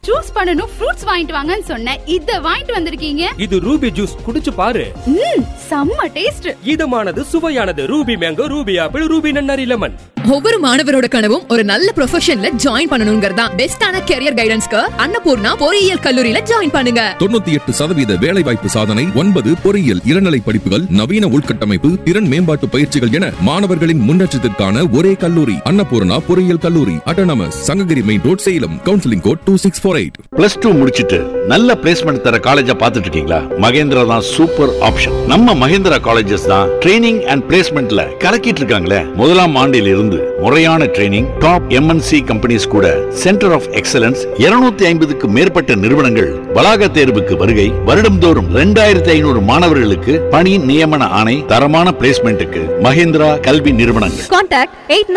Juice பண்ணனும் fruits வாங்கிட்டு வாங்கன்னு சொன்னேன் இத வாங்கிட்டு வந்திருக்கீங்க இது ரூபி ஜூஸ் குடிச்சு பாரு ம் செம்ம டேஸ்ட் இதமானது சுவையானது Ruby mango Ruby apple Ruby நன்னாரி லெமன் ஒவ்வொரு மாணவரோட கனவும் ஒரு நல்ல ப்ரொஃபஷன்ல ஜாயின் பண்ணணுங்கிறதா பெஸ்டான கெரியர் கைடன்ஸ்க்கு அன்னபூர்ணா பொறியியல் கல்லூரியில ஜாயின் பண்ணுங்க தொண்ணூத்தி எட்டு சதவீத வேலைவாய்ப்பு சாதனை ஒன்பது பொறியியல் இளநிலை படிப்புகள் நவீன உள்கட்டமைப்பு திறன் மேம்பாட்டு பயிற்சிகள் என மாணவர்களின் முன்னேற்றத்திற்கான ஒரே கல்லூரி அன்னபூர்ணா பொறியியல் கல்லூரி autonomous Sankagiri main road Salem counselling code two six four eight plus two முடிச்சிட்டு நல்ல பிளேஸ்மெண்ட் தர காலேஜா பார்த்துட்டு இருக்கீங்களா மகேந்திரா தான் சூப்பர் ஆப்ஷன் நம்ம மகேந்திரா காலேஜஸ் தான் ட்ரைனிங் அண்ட் பிளேஸ்மெண்ட்ல கலக்கிட்டு இருக்காங்களே முதலாம் ஆண்டில் இருந்து முறையான ட்ரைனிங் டாப் எம்என்சி கம்பெனிஸ் கூட சென்டர் ஆஃப் எக்ஸலன்ஸ் 250 ஐம்பதுக்கு மேற்பட்ட நிறுவனங்கள் வளாக தேர்வுக்கு வருகை வருடம்தோறும் ரெண்டாயிரத்தி ஐநூறு மாணவர்களுக்கு பணி நியமன ஆணை தரமான பிளேஸ்மெண்ட்டுக்கு மகேந்திரா கல்வி நிறுவனங்கள் Contact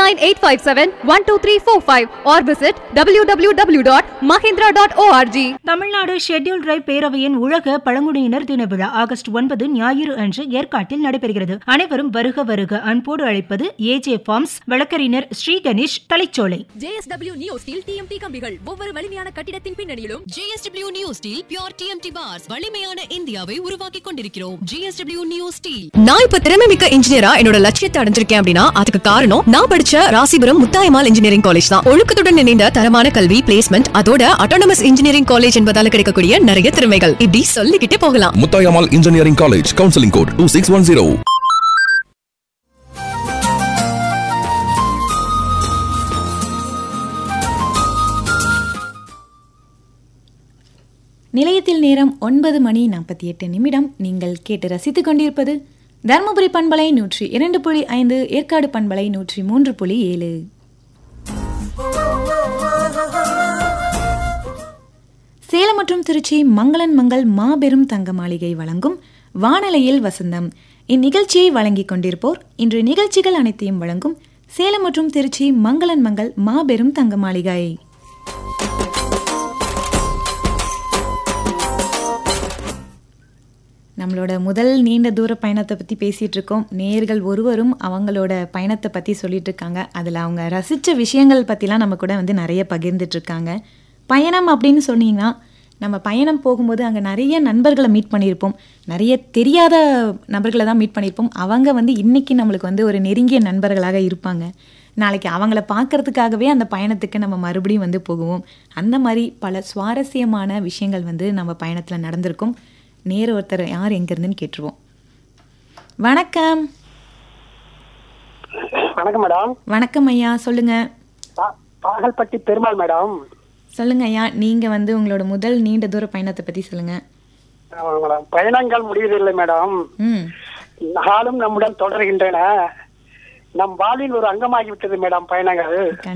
89857-12345 or visit www.mahindra.org. Tamil Nadu schedule tribe பேரவையின் உலக பழங்குடியினர் தின விழா ஆகஸ்ட் ஒன்பது ஞாயிறு அன்று ஏற்காட்டில் நடைபெறுகிறது அனைவரும் வருக வருக அன்போடு அழைப்பது ஏஜே ஃபார்ம்ஸ் வழக்கறிஞர் Shri Ganesh Thalaicholai JSW new steel TMT கம்பிகள் ஒவ்வொரு வலிமையான கட்டிடத்தின் பின்னணியிலும் JSW new steel pure TMT bars வலிமையான இந்தியாவை உருவாக்கி கொண்டிருக்கிறோம் ஜேஎஸ்டபிள்யூ நியூ ஸ்டீல் நான் இப்ப திறமை மிக்க இன்ஜினியரா என்னோட லட்சியத்தை அடைஞ்சிருக்கேன் அப்படின்னா அதுக்கு காரணம் நான் படிச்ச ராசிபுரம் முத்தாயமால் இன்ஜினியரிங் காலேஜ் தான் ஒழுக்கத்துடன் இணைந்த தரமான கல்வி பிளேஸ்மெண்ட் அதோட அட்டானமஸ் இன்ஜினியரிங் காலேஜ் என்பதால கிடைக்கக்கூடிய நிறைய திறமைகள் இப்படி சொல்லிக்கிட்டே போகலாம் Muthayammal engineering college counselling code two six one zero நிலையத்தில் நேரம் ஒன்பது மணி நாற்பத்தி எட்டு நிமிடம் நீங்கள் கேட்டு ரசித்துக் கொண்டிருப்பது தருமபுரி பண்பலை நூற்றி இரண்டு புள்ளி ஐந்து ஏற்காடு பண்பலை நூற்றி மூன்று புள்ளி ஏழு சேலம் மற்றும் திருச்சி மங்களன் மங்கள் மாபெரும் தங்க மாளிகை வழங்கும் வானலையில் வசந்தம் இந்நிகழ்ச்சியை வழங்கிக் கொண்டிருப்போர் இன்று நிகழ்ச்சிகள் அனைத்தையும் வழங்கும் சேலம் மற்றும் திருச்சி மங்களன் மங்கள் மாபெரும் தங்க மாளிகை நம்மளோட முதல் நீண்ட தூர பயணத்தை பற்றி பேசிகிட்டு இருக்கோம் நேர்கள் ஒருவரும் அவங்களோட பயணத்தை பற்றி சொல்லிட்டு இருக்காங்க அதில் அவங்க ரசித்த விஷயங்கள் பற்றிலாம் நம்ம கூட வந்து நிறைய பகிர்ந்துட்டு இருக்காங்க பயணம் அப்படின்னு சொன்னீங்கன்னா நம்ம பயணம் போகும்போது அங்கே நிறைய நண்பர்களை மீட் பண்ணியிருப்போம் நிறைய தெரியாத நபர்களை தான் மீட் பண்ணியிருப்போம் அவங்க வந்து இன்னைக்கு நம்மளுக்கு வந்து ஒரு நெருங்கிய நண்பர்களாக இருப்பாங்க நாளைக்கு அவங்கள பார்க்கறதுக்காகவே அந்த பயணத்துக்கு நம்ம மறுபடியும் வந்து போகுவோம் அந்த மாதிரி பல சுவாரஸ்யமான விஷயங்கள் வந்து நம்ம பயணத்தில் நடந்திருக்கும் நேர ஒருத்தர் யார் எங்கேருந்துன்னு கேட்டுருவோம் வணக்கம் வணக்கம் மேடம் வணக்கம் ஐயா சொல்லுங்க பா- பாகல்பட்டி பெருமாள் மேடம் சொல்லுங்க ஐயா நீங்க வந்து உங்களோட முதல் நீண்ட தூர பயணத்தை பத்தி சொல்லுங்க ஆமாங்க மேடம் பயணங்கள் முடிவதில்லை மேடம் ம் நாளும் நம்முடன் தொடர்கின்றன நம் வாழ்வில் ஒரு அங்கமாகிவிட்டது மேடம் பயணங்கள்